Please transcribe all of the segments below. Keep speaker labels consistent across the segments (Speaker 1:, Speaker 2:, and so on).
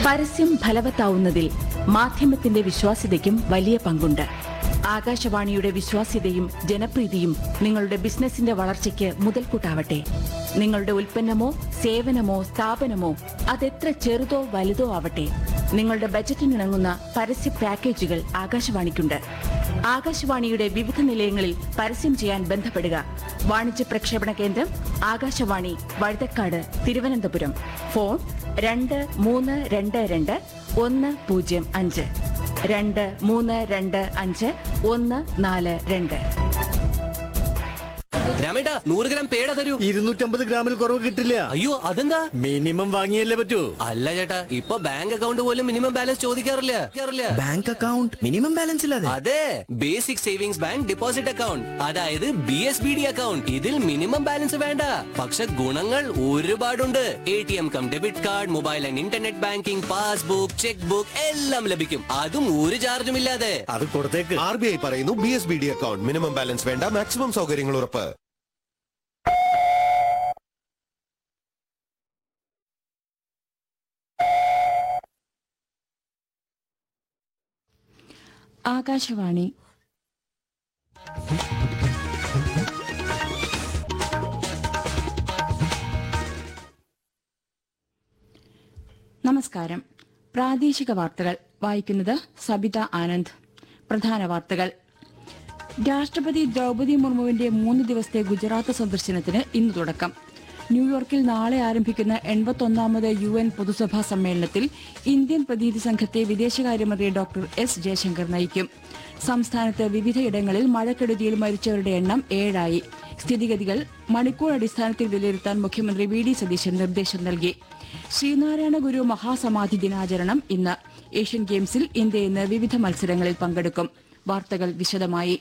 Speaker 1: പരസ്യം ഫലവത്താവുന്നതിൽ മാധ്യമത്തിന്റെ വിശ്വാസ്യതയ്ക്കും വലിയ പങ്കുണ്ട് ആകാശവാണിയുടെ വിശ്വാസ്യതയും ജനപ്രീതിയും നിങ്ങളുടെ ബിസിനസിന്റെ വളർച്ചയ്ക്ക് മുതൽക്കൂട്ടാവട്ടെ നിങ്ങളുടെ ഉൽപ്പന്നമോ സേവനമോ സ്ഥാപനമോ അതെത്ര ചെറുതോ വലുതോ ആവട്ടെ നിങ്ങളുടെ ബജറ്റിനിണങ്ങുന്ന പരസ്യ പാക്കേജുകൾ ആകാശവാണിക്കുണ്ട് ആകാശവാണിയുടെ വിവിധ നിലയങ്ങളിൽ പരസ്യം ചെയ്യാൻ ബന്ധപ്പെടുക വാണിജ്യ പ്രക്ഷേപണ കേന്ദ്രം ആകാശവാണി വഴുതക്കാട് തിരുവനന്തപുരം ഫോൺ രണ്ട് മൂന്ന് രണ്ട് രണ്ട് ഒന്ന് പൂജ്യം അഞ്ച് രണ്ട് മൂന്ന് രണ്ട് അഞ്ച് ഒന്ന് നാല് രണ്ട്
Speaker 2: രാമേട്ടാ നൂറ് ഗ്രാം പേട തരൂ
Speaker 3: ഇരുന്നൂറ്റമ്പത് ഗ്രാമിൽ കുറവ് കിട്ടില്ല
Speaker 2: അയ്യോ അതെന്താ
Speaker 3: മിനിമം വാങ്ങിയല്ലേ പറ്റൂ
Speaker 2: അല്ല ചേട്ടാ ഇപ്പൊ ബാങ്ക് അക്കൗണ്ട് പോലും മിനിമം ബാലൻസ് ചോദിക്കാറില്ല ചോദിക്കാറില്ല.
Speaker 4: ബാങ്ക് അക്കൗണ്ട് മിനിമം ബാലൻസ് ഇല്ലാതെ
Speaker 2: അതെ basic savings bank deposit account അതായത് B S B D account ഇതിൽ മിനിമം ബാലൻസ് വേണ്ട പക്ഷെ ഗുണങ്ങൾ ഒരുപാടുണ്ട് A T M cum debit card mobile and internet banking passbook cheque book എല്ലാം ലഭിക്കും അതും ഒരു ചാർജും ഇല്ലാതെ
Speaker 3: അത് കൊടുത്തേക്ക്
Speaker 5: ആർ ബി ഐ പറയുന്നു B S B D account minimum balance വേണ്ട മാക്സിമം സൗകര്യങ്ങൾ ഉറപ്പ്
Speaker 1: ആകാശവാണി നമസ്കാരം പ്രാദേശിക വാർത്തകൾ വായിക്കുന്നത് സബിത ആനന്ദ് പ്രധാന വാർത്തകൾ രാഷ്ട്രപതി ദ്രൗപതി മുർമുവിന്റെ മൂന്ന് ദിവസത്തെ ഗുജറാത്ത് സന്ദർശനത്തിന് ഇന്ന് തുടക്കം ന്യൂയോർക്കിൽ നാളെ ആരംഭിക്കുന്ന എൺപത്തൊന്നാമത് യു എൻ പൊതുസഭാ സമ്മേളനത്തിൽ ഇന്ത്യൻ പ്രതിനിധി സംഘത്തെ വിദേശകാര്യമന്ത്രി ഡോക്ടർ എസ് ജയശങ്കർ നയിക്കും സംസ്ഥാനത്ത് വിവിധയിടങ്ങളിൽ മഴക്കെടുതിയിൽ മരിച്ചവരുടെ എണ്ണം ഏഴായി സ്ഥിതിഗതികൾ മണിക്കൂർ അടിസ്ഥാനത്തിൽ വിലയിരുത്താൻ മുഖ്യമന്ത്രി വി ഡി സതീശൻ നിർദ്ദേശം നൽകി ശ്രീനാരായണ ഗുരു മഹാസമാധി ദിനാചരണം ഇന്ന് ഏഷ്യൻ ഗെയിംസിൽ ഇന്ത്യ ഇന്ന് വിവിധ മത്സരങ്ങളിൽ പങ്കെടുക്കും വാർത്തകൾ വിശദമായി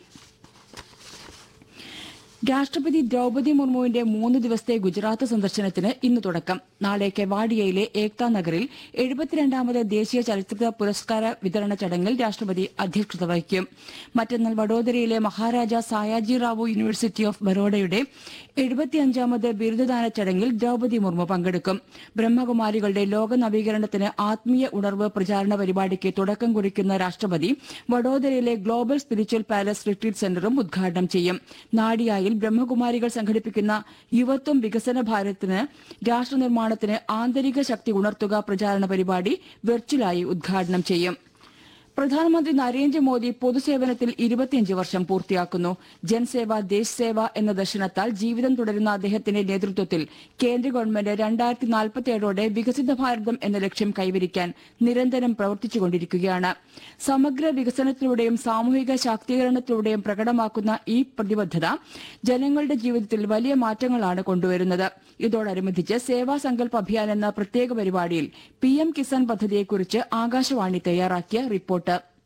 Speaker 1: രാഷ്ട്രപതി ദ്രൗപതി മുർമുവിന്റെ മൂന്ന് ദിവസത്തെ ഗുജറാത്ത് സന്ദർശനത്തിന് ഇന്ന് തുടക്കം നാളെ കെവാഡിയയിലെ ഏക്താ നഗറിൽ എഴുപത്തിരണ്ടാമത് ദേശീയ ചലച്ചിത്ര പുരസ്കാര വിതരണ ചടങ്ങിൽ രാഷ്ട്രപതി അധ്യക്ഷത വഹിക്കും മറ്റന്നാൾ വഡോദരയിലെ മഹാരാജ സായാജി റാവു യൂണിവേഴ്സിറ്റി ഓഫ് ബറോഡയുടെ എഴുപത്തിയഞ്ചാമത് ബിരുദദാന ചടങ്ങിൽ ദ്രൗപതി മുർമു പങ്കെടുക്കും ബ്രഹ്മകുമാരികളുടെ ലോക നവീകരണത്തിന് ആത്മീയ ഉണർവ് പ്രചാരണ പരിപാടിക്ക് തുടക്കം കുറിക്കുന്ന രാഷ്ട്രപതി വഡോദരയിലെ ഗ്ലോബൽ സ്പിരിച്വൽ പാലസ് റിട്രീറ്റ് സെന്ററും ഉദ്ഘാടനം ചെയ്യും നാഡിയായിൽ ബ്രഹ്മകുമാരികൾ സംഘടിപ്പിക്കുന്ന യുവത്വം വികസന ഭാരതത്തിന് രാഷ്ട്രനിർമ്മാണത്തിന് ആന്തരിക ശക്തി ഉണർത്തുക പ്രചാരണ പരിപാടി വെർച്വലായി ഉദ്ഘാടനം ചെയ്യും പ്രധാനമന്ത്രി നരേന്ദ്രമോദി പൊതുസേവനത്തിൽ ഇരുപത്തിയഞ്ച് വർഷം പൂർത്തിയാക്കുന്നു ജൻസേവ ദേശ് സേവ എന്ന ദർശനത്താൽ ജീവിതം തുടരുന്ന അദ്ദേഹത്തിന്റെ നേതൃത്വത്തിൽ കേന്ദ്ര ഗവൺമെന്റ് രണ്ടായിരത്തി നാൽപ്പത്തിയേഴോടെ വികസിത ഭാരതം എന്ന ലക്ഷ്യം കൈവരിക്കാൻ നിരന്തരം പ്രവർത്തിച്ചുകൊണ്ടിരിക്കുകയാണ് സമഗ്ര വികസനത്തിലൂടെയും സാമൂഹിക ശാക്തീകരണത്തിലൂടെയും പ്രകടമാക്കുന്ന ഈ പ്രതിബദ്ധത ജനങ്ങളുടെ ജീവിതത്തിൽ വലിയ മാറ്റങ്ങളാണ് കൊണ്ടുവരുന്നത് ഇതോടനുബന്ധിച്ച് സേവാ സങ്കല്പ് അഭിയാൻ എന്ന പ്രത്യേക പരിപാടിയിൽ പി എം കിസാൻ പദ്ധതിയെക്കുറിച്ച് ആകാശവാണി തയ്യാറാക്കിയ റിപ്പോർട്ട്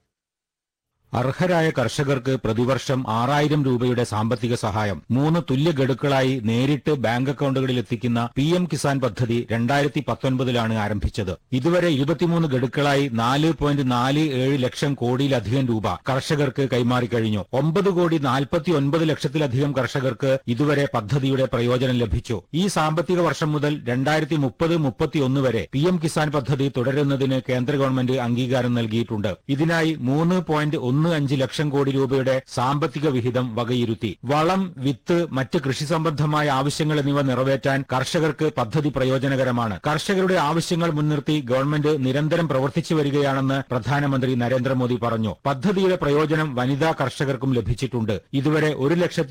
Speaker 6: അർഹരായ കർഷകർക്ക് പ്രതിവർഷം ആറായിരം രൂപയുടെ സാമ്പത്തിക സഹായം മൂന്ന് തുല്യ ഗഡുക്കളായി നേരിട്ട് ബാങ്ക് അക്കൌണ്ടുകളിൽ എത്തിക്കുന്ന പി എം കിസാൻ പദ്ധതി രണ്ടായിരത്തി പത്തൊൻപതിലാണ് ആരംഭിച്ചത് ഇതുവരെ ഇരുപത്തിമൂന്ന് ഗഡുക്കളായി നാല് പോയിന്റ് നാല് ഏഴ് ലക്ഷം കോടിയിലധികം രൂപ കർഷകർക്ക് കൈമാറിക്കഴിഞ്ഞു ഒമ്പത് കോടി നാൽപ്പത്തി ഒൻപത് ലക്ഷത്തിലധികം കർഷകർക്ക് ഇതുവരെ പദ്ധതിയുടെ പ്രയോജനം ലഭിച്ചു ഈ സാമ്പത്തിക വർഷം മുതൽ രണ്ടായിരത്തി മുപ്പത് മുപ്പത്തിയൊന്ന് വരെ പി എം കിസാൻ പദ്ധതി തുടരുന്നതിന് കേന്ദ്ര ഗവൺമെന്റ് അംഗീകാരം നൽകിയിട്ടുണ്ട് ഇതിനായി മൂന്ന് പോയിന്റ് ഒന്ന് അഞ്ച് ലക്ഷം കോടി രൂപയുടെ സാമ്പത്തിക വിഹിതം വകയിരുത്തി വളം വിത്ത് മറ്റ് കൃഷി സംബന്ധമായ ആവശ്യങ്ങൾ എന്നിവ നിറവേറ്റാൻ കർഷകർക്ക് പദ്ധതി പ്രയോജനകരമാണ് കർഷകരുടെ ആവശ്യങ്ങൾ മുൻനിർത്തി ഗവൺമെന്റ് നിരന്തരം പ്രവർത്തിച്ചു വരികയാണെന്ന് പ്രധാനമന്ത്രി നരേന്ദ്രമോദി പറഞ്ഞു പദ്ധതിയുടെ പ്രയോജനം വനിതാ കർഷകർക്കും ലഭിച്ചിട്ടുണ്ട് ഇതുവരെ ഒരു ലക്ഷത്തി